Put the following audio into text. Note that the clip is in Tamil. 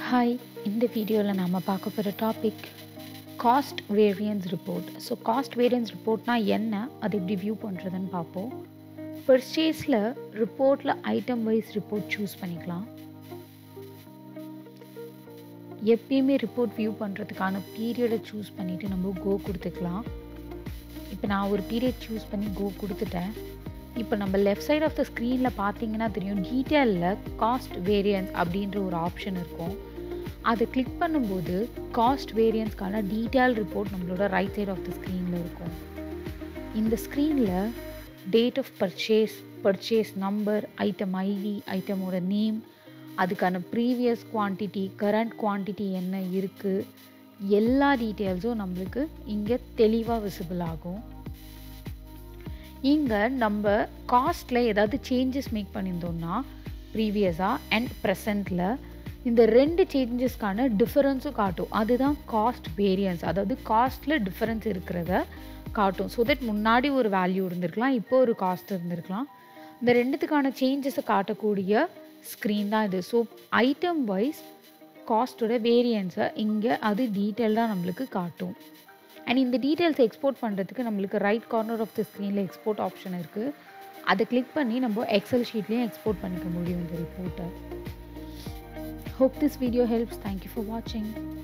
ஹாய் இந்த வீடியோவில் நாம் பார்க்க போகிற topic cost variance report so cost variance ரிப்போர்ட்னால் என்ன அது எப்படி வியூ பண்ணுறதுன்னு பார்ப்போம் பர்ச்சேஸில் ரிப்போர்ட்டில் ஐட்டம் வைஸ் ரிப்போர்ட் சூஸ் பண்ணிக்கலாம் எப்பயுமே ரிப்போர்ட் வியூ பண்ணுறதுக்கான பீரியடை சூஸ் பண்ணிவிட்டு நம்ம கோ கொடுத்துக்கலாம் இப்போ நான் ஒரு பீரியட் சூஸ் பண்ணி கோ கொடுத்துட்டேன் இப்போ நம்ம லெஃப்ட் சைட் ஆஃப் த ஸ்க்ரீனில் பார்த்தீங்கன்னா தெரியும் டீட்டெயிலில் காஸ்ட் வேரியன்ஸ் அப்படின்ற ஒரு ஆப்ஷன் இருக்கும் அதை கிளிக் பண்ணும்போது காஸ்ட் வேரியன்ஸ்க்கான டீட்டெயில் ரிப்போர்ட் நம்மளோட ரைட் சைட் ஆஃப் த ஸ்க்ரீனில் இருக்கும் இந்த ஸ்க்ரீனில் date of purchase purchase number item ID ஐட்டமோட நேம் அதுக்கான ப்ரீவியஸ் குவான்டிட்டி கரண்ட் குவான்டிட்டி என்ன இருக்குது எல்லா டீட்டெயில்ஸும் நம்மளுக்கு இங்கே தெளிவாக விசிபிள் ஆகும் இங்கே நம்ம காஸ்ட்டில் ஏதாவது சேஞ்சஸ் மேக் பண்ணியிருந்தோம்னா ப்ரீவியஸாக அண்ட் ப்ரெசண்ட்டில் இந்த ரெண்டு சேஞ்சஸ்க்கான டிஃபரன்ஸும் காட்டும் அதுதான் காஸ்ட் வேரியன்ஸ் அதாவது காஸ்ட்டில் டிஃபரன்ஸ் இருக்கிறத காட்டும் ஸோ தட் முன்னாடி ஒரு வேல்யூ இருந்திருக்கலாம் இப்போ ஒரு காஸ்ட் இருந்திருக்கலாம் இந்த ரெண்டுத்துக்கான சேஞ்சஸை காட்டக்கூடிய ஸ்க்ரீன் தான் இது ஸோ ஐட்டம் வைஸ் காஸ்ட்டோட வேரியன்ஸை இங்கே அது டீட்டெயில்டாக நம்மளுக்கு காட்டும் அண்ட் இந்த டீட்டெயில்ஸ் எக்ஸ்போர்ட் பண்ணுறதுக்கு நம்மளுக்கு ரைட் கார்னர் ஆஃப் த ஸ்க்ரீனில் எக்ஸ்போர்ட் ஆப்ஷன் இருக்குது அதை கிளிக் பண்ணி நம்ம எக்ஸல் ஷீட்லேயும் எக்ஸ்போர்ட் பண்ணிக்க முடியும் இந்த ரிப்போர்ட்டை hope this video helps thank you for வாட்சிங்